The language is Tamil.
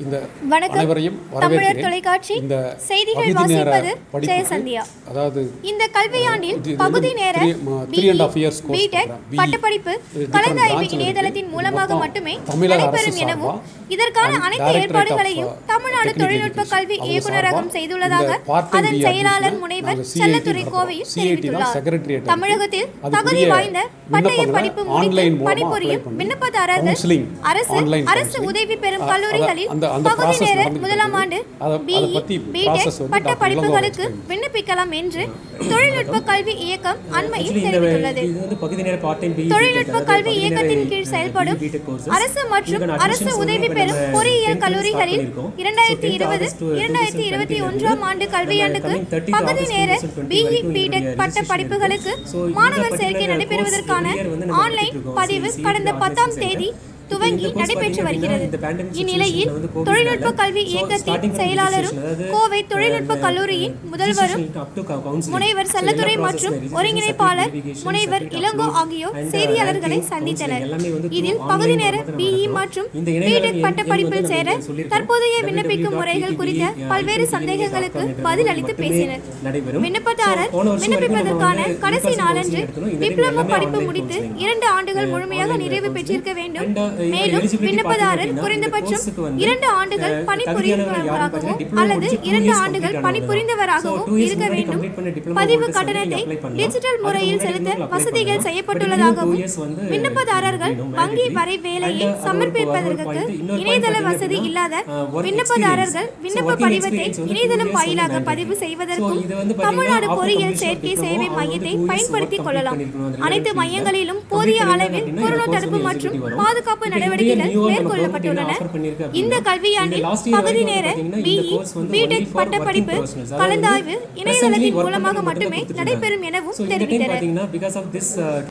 இந்த வணக்கம். அனைவரையும் தமிழர் வரவேற்கிறேன் தொலைக்காட்சி இந்த செய்திகள் பகுதி நேர வாசிப்பது படிப்புக்கு, ஜெயசந்தியா அதாவது இந்த கல்வியாண்டில் இது- இது பகுதி வந்து நேர three- ம- three and a half years course B Tech program. BE. பட்டப்படிப்பு இது different கலந்தாய்வு branch ல இணையதளத்தின் இருக்கு. மூலமாக மொத்தம் மட்டுமே தமிழக அரசு நடைபெறும் எனவும் சார்பா இதற்கான and அனைத்து Directorate of, ஏற்பாடுகளையும் uh, தமிழ்நாடு Technical தொழில்நுட்ப Education கல்வி அவங்க இயக்குநரகம் சார்பா செய்துள்ளதாக இந்த part-time அதன் BE செயலாளர் admission முனைவர் நாங்க CAT செல்லத்துறை நடத்துறோம். கோவையில் CAT தான் தெரிவித்துள்ளார் secretariat தமிழகத்தில் அதுக்குரிய தகுதி வாய்ந்த பட்டய விண்ணப்பங்களை படிப்பு online முடித்து மூலமா பணிபுரியும் apply பண்ணி விண்ணப்பதாரர்கள் counseling, அரசு online அரசு counseling. உதவி பெறும் அ- கல்லூரிகளில் அந்த- அந்த பகுதி process நேர நடந்துகிட்டு முதலாம் இருக்கு. ஆண்டு அதை- பிஇ அதை பத்தி பிடெக் process வந்து பட்ட டாக்டர் படிப்புகளுக்கு இளங்கோ விண்ணப்பிக்கலாம் என்று தொழில்நுட்ப கல்வி இயக்கம் அண்மையில் Actually, இந்த தெரிவித்துள்ளது இது வந்து பகுதி நேர பார்ட் டைம் தொழில்நுட்ப கல்வி இயக்கத்தின் கீழ் செயல்படும் அரசு மற்றும் அரசு உதவி பெறும் பொறியியல் கல்லூரிகளில் இரண்டாயிரத்தி இருபது இரண்டாயிரத்தி இருபத்தி ஒன்றாம் ஆண்டு கல்வியாண்டுக்கு பகுதி நேர பிஇ பிடெக் பட்ட படிப்புகளுக்கு மாணவர் சேர்க்கை நடைபெறுவதற்கான ஆன்லைன் பதிவு கடந்த பத்தாம் தேதி துவங்கி நடைபெற்று வருகிறது இந்நிலையில் தொழில்நுட்ப கல்வி இயக்கத்தின் செயலாளரும் கோவை தொழில்நுட்ப கல்லூரியின் முதல்வரும் முனைவர் செல்லத்துறை மற்றும் ஒருங்கிணைப்பாளர் முனைவர் இளங்கோ ஆகியோர் செய்தியாளர்களை சந்தித்தனர் இதில் பகுதி நேர பிஇ மற்றும் பிடெக் பட்டப்படிப்பில் சேர தற்போதைய விண்ணப்பிக்கும் முறைகள் குறித்த பல்வேறு சந்தேகங்களுக்கு பதில் அளித்து பேசினர் விண்ணப்பதாரர் விண்ணப்பிப்பதற்கான கடைசி நாளன்று டிப்ளமோ படிப்பு முடித்து இரண்டு ஆண்டுகள் முழுமையாக நிறைவு பெற்றிருக்க வேண்டும் மேலும் விண்ணப்பதாரர் குறைந்தபட்சம் இரண்டு ஆண்டுகள் பணிபுரிந்தவராகவோ அல்லது இரண்டு ஆண்டுகள் பணிபுரிந்தவராகவோ இருக்க வேண்டும் பதிவு கட்டணத்தை டிஜிட்டல் முறையில் செலுத்த வசதிகள் செய்யப்பட்டுள்ளதாகவும் விண்ணப்பதாரர்கள் வங்கி வரை வேலையை சமர்ப்பிப்பதற்கு இணையதள வசதி இல்லாத விண்ணப்பதாரர்கள் விண்ணப்ப படிவத்தை இணையதளம் வாயிலாக பதிவு செய்வதற்கும் தமிழ்நாடு பொறியியல் சேர்க்கை சேவை மையத்தை பயன்படுத்திக் கொள்ளலாம் அனைத்து மையங்களிலும் போதிய அளவில் கொரோனா தடுப்பு மற்றும் பாதுகாப்பு நடவடிக்கைகள் மேற்கொள்ளப்பட்டுள்ளன இந்த கல்வியாண்டில் பகுதி நேர பிஇ பிடெக் பட்டப்படிப்பு கலந்தாய்வு இணையதளத்தின் மூலமாக மட்டுமே நடைபெறும் எனவும் தெரிவித்தனர் பிகாஸ் ஆஃப் திஸ்